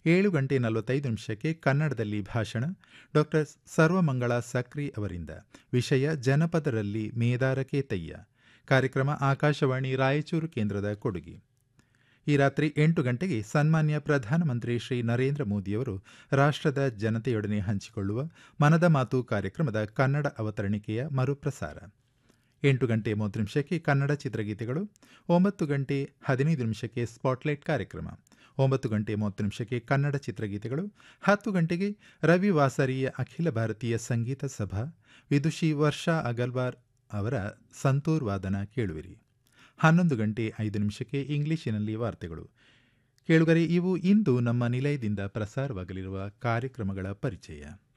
ಏಳು ಗಂಟೆ ನಲವತ್ತೈದು ನಿಮಿಷಕ್ಕೆ ಕನ್ನಡದಲ್ಲಿ ಭಾಷಣ ಡಾಕ್ಟರ್ ಸರ್ವಮಂಗಳ ಸಕ್ರಿ ಅವರಿಂದ ವಿಷಯ ಜನಪದರಲ್ಲಿ ಮೇದಾರಕೆ ತಯ್ಯ ಕಾರ್ಯಕ್ರಮ ಆಕಾಶವಾಣಿ ರಾಯಚೂರು ಕೇಂದ್ರದ ಕೊಡುಗೆ ಈ ರಾತ್ರಿ ಎಂಟು ಗಂಟೆಗೆ ಸನ್ಮಾನ್ಯ ಪ್ರಧಾನಮಂತ್ರಿ ಶ್ರೀ ನರೇಂದ್ರ ಮೋದಿಯವರು ರಾಷ್ಟ್ರದ ಜನತೆಯೊಡನೆ ಹಂಚಿಕೊಳ್ಳುವ ಮನದ ಮಾತು ಕಾರ್ಯಕ್ರಮದ ಕನ್ನಡ ಅವತರಣಿಕೆಯ ಮರುಪ್ರಸಾರ ಎಂಟು ಗಂಟೆ ಮೂವತ್ತು ನಿಮಿಷಕ್ಕೆ ಕನ್ನಡ ಚಿತ್ರಗೀತೆಗಳು ಒಂಬತ್ತು ಗಂಟೆ ಹದಿನೈದು ನಿಮಿಷಕ್ಕೆ ಸ್ಪಾಟ್ಲೈಟ್ ಕಾರ್ಯಕ್ರಮ ಒಂಬತ್ತು ಗಂಟೆ ಮೂವತ್ತು ನಿಮಿಷಕ್ಕೆ ಕನ್ನಡ ಚಿತ್ರಗೀತೆಗಳು ಹತ್ತು ಗಂಟೆಗೆ ರವಿ ವಾಸರಿಯ ಅಖಿಲ ಭಾರತೀಯ ಸಂಗೀತ ಸಭಾ ವಿದುಷಿ ವರ್ಷಾ ಅಗಲ್ವಾರ್ ಅವರ ಸಂತೂರ್ ವಾದನ ಕೇಳುವಿರಿ ಹನ್ನೊಂದು ಗಂಟೆ ಐದು ನಿಮಿಷಕ್ಕೆ ಇಂಗ್ಲಿಶಿನಲ್ಲಿ ವಾರ್ತೆಗಳು ಕೇಳುಗರೆ ಇವು ಇಂದು ನಮ್ಮ ನಿಲಯದಿಂದ ಪ್ರಸಾರವಾಗಲಿರುವ ಕಾರ್ಯಕ್ರಮಗಳ ಪರಿಚಯ